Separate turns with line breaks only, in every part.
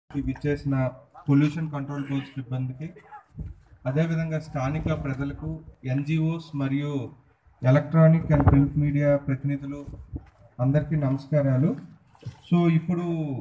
విచ్చేసిన pollution control board సిబ్బందికి అదేవిధంగా స్థానిక ప్రజలకు ఎన్జిఓస్ మరియు ఎలక్ట్రానిక్ అండ్ ప్రింట్ మీడియా ప్రతినిధులు అందరికీ నమస్కారాలు సో ఇప్పుడు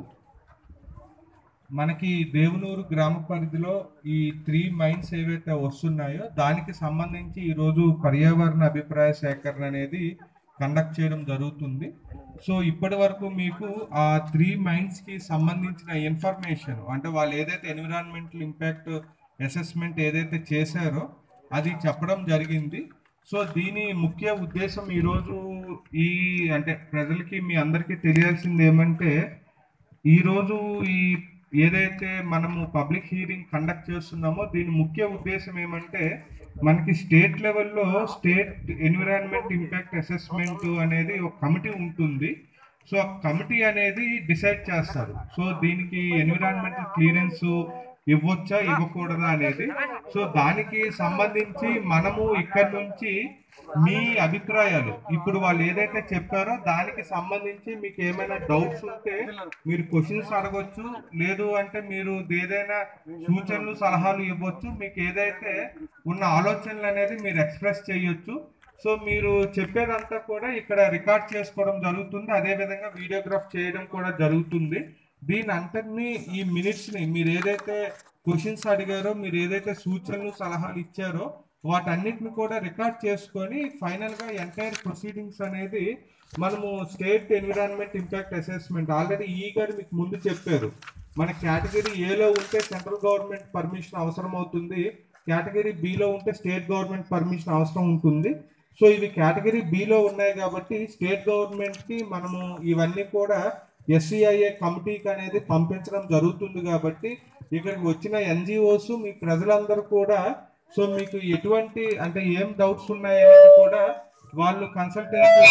మనకి దేవునూరు గ్రామ పరిధిలో ఈ త్రీ మైన్స్ ఏవైతే వస్తున్నాయో దానికి సంబంధించి ఈరోజు పర్యావరణ అభిప్రాయ సేకరణ అనేది కండక్ట్ చేయడం జరుగుతుంది సో ఇప్పటి వరకు మీకు ఆ త్రీ మైన్స్కి సంబంధించిన ఇన్ఫర్మేషన్ అంటే వాళ్ళు ఏదైతే ఎన్విరాన్మెంటల్ ఇంపాక్ట్ అసెస్మెంట్ ఏదైతే చేశారో అది చెప్పడం జరిగింది సో దీని ముఖ్య ఉద్దేశం ఈరోజు ఈ అంటే ప్రజలకి మీ అందరికీ తెలియాల్సింది ఏమంటే ఈరోజు ఈ ఏదైతే మనము పబ్లిక్ హీరింగ్ కండక్ట్ చేస్తున్నామో దీని ముఖ్య ఉద్దేశం ఏమంటే మనకి స్టేట్ లెవెల్లో స్టేట్ ఎన్విరాన్మెంట్ ఇంపాక్ట్ అసెస్మెంట్ అనేది ఒక కమిటీ ఉంటుంది సో ఆ కమిటీ అనేది డిసైడ్ చేస్తారు సో దీనికి ఎన్విరాన్మెంటల్ క్లియరెన్స్ ఇవ్వచ్చా ఇవ్వకూడదా అనేది సో దానికి సంబంధించి మనము ఇక్కడ నుంచి మీ అభిప్రాయాలు ఇప్పుడు వాళ్ళు ఏదైతే చెప్పారో దానికి సంబంధించి మీకు ఏమైనా డౌట్స్ ఉంటే మీరు క్వశ్చన్స్ అడగొచ్చు లేదు అంటే మీరు ఏదైనా సూచనలు సలహాలు ఇవ్వచ్చు మీకు ఏదైతే ఉన్న ఆలోచనలు అనేది మీరు ఎక్స్ప్రెస్ చేయొచ్చు సో మీరు చెప్పేదంతా కూడా ఇక్కడ రికార్డ్ చేసుకోవడం జరుగుతుంది అదేవిధంగా వీడియోగ్రాఫ్ చేయడం కూడా జరుగుతుంది దీని అంతటినీ ఈ మినిట్స్ని మీరు ఏదైతే క్వశ్చన్స్ అడిగారో మీరు ఏదైతే సూచనలు సలహాలు ఇచ్చారో వాటన్నిటిని కూడా రికార్డ్ చేసుకొని ఫైనల్గా ఎంటైర్ ప్రొసీడింగ్స్ అనేది మనము state environment impact assessment already ఈ గారు మీకు ముందు చెప్పారు మన కేటగిరీ ఏలో ఉంటే సెంట్రల్ గవర్నమెంట్ పర్మిషన్ అవసరం అవుతుంది కేటగిరీ బిలో ఉంటే స్టేట్ గవర్నమెంట్ పర్మిషన్ అవసరం ఉంటుంది సో ఇవి కేటగిరీ బిలో ఉన్నాయి కాబట్టి స్టేట్ గవర్నమెంట్కి మనము ఇవన్నీ కూడా ఎస్సీఐఏ కమిటీకి అనేది పంపించడం జరుగుతుంది కాబట్టి ఇక్కడికి వచ్చిన ఎన్జిఓస్ మీ ప్రజలందరూ కూడా సో మీకు ఎటువంటి అంటే ఏం డౌట్స్ ఉన్నాయి అనేది కూడా వాళ్ళు కన్సల్టెన్సీ